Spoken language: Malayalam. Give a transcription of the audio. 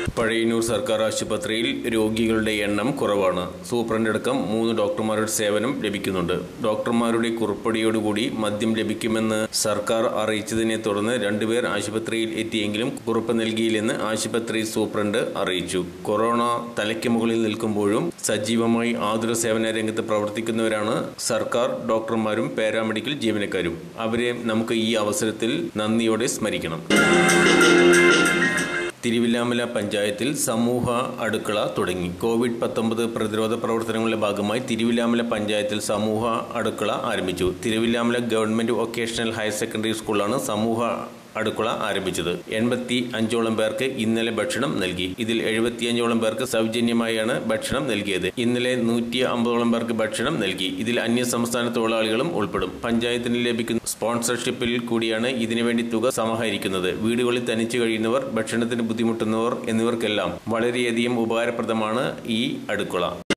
പഴയന്നൂർ സർക്കാർ ആശുപത്രിയിൽ രോഗികളുടെ എണ്ണം കുറവാണ് സൂപ്രണ്ടടക്കം മൂന്ന് ഡോക്ടർമാരുടെ സേവനം ലഭിക്കുന്നുണ്ട് ഡോക്ടർമാരുടെ കുറിപ്പടിയോടുകൂടി മദ്യം ലഭിക്കുമെന്ന് സർക്കാർ അറിയിച്ചതിനെ തുടർന്ന് രണ്ടുപേർ ആശുപത്രിയിൽ എത്തിയെങ്കിലും കുറിപ്പ് നൽകിയില്ലെന്ന് ആശുപത്രി സൂപ്രണ്ട് അറിയിച്ചു കൊറോണ തലയ്ക്ക് മുകളിൽ നിൽക്കുമ്പോഴും സജീവമായി ആതുര സേവന രംഗത്ത് പ്രവർത്തിക്കുന്നവരാണ് സർക്കാർ ഡോക്ടർമാരും പാരാമെഡിക്കൽ ജീവനക്കാരും അവരെ നമുക്ക് ഈ അവസരത്തിൽ നന്ദിയോടെ സ്മരിക്കണം തിരുവില്ലാമല പഞ്ചായത്തിൽ സമൂഹ അടുക്കള തുടങ്ങി കോവിഡ് പത്തൊമ്പത് പ്രതിരോധ പ്രവർത്തനങ്ങളുടെ ഭാഗമായി തിരുവില്ലാമല പഞ്ചായത്തിൽ സമൂഹ അടുക്കള ആരംഭിച്ചു Thiruvilwamala government vocational higher secondary സ്കൂളാണ് സമൂഹ അടുക്കള ആരംഭിച്ചത് എൺപത്തി അഞ്ചോളം പേർക്ക് ഇന്നലെ ഭക്ഷണം നൽകി ഇതിൽ എഴുപത്തിയഞ്ചോളം പേർക്ക് സൗജന്യമായാണ് ഭക്ഷണം നൽകിയത് ഇന്നലെ നൂറ്റി അമ്പതോളം പേർക്ക് ഭക്ഷണം നൽകി ഇതിൽ അന്യ സംസ്ഥാന തൊഴിലാളികളും ഉൾപ്പെടും പഞ്ചായത്തിന് ലഭിക്കുന്ന സ്പോൺസർഷിപ്പിൽ കൂടിയാണ് ഇതിനുവേണ്ടി തുക സമാഹരിക്കുന്നത് വീടുകളിൽ തനിച്ചു കഴിയുന്നവർ ഭക്ഷണത്തിന് ബുദ്ധിമുട്ടുന്നവർ എന്നിവർക്കെല്ലാം വളരെയധികം ഉപകാരപ്രദമാണ് ഈ അടുക്കള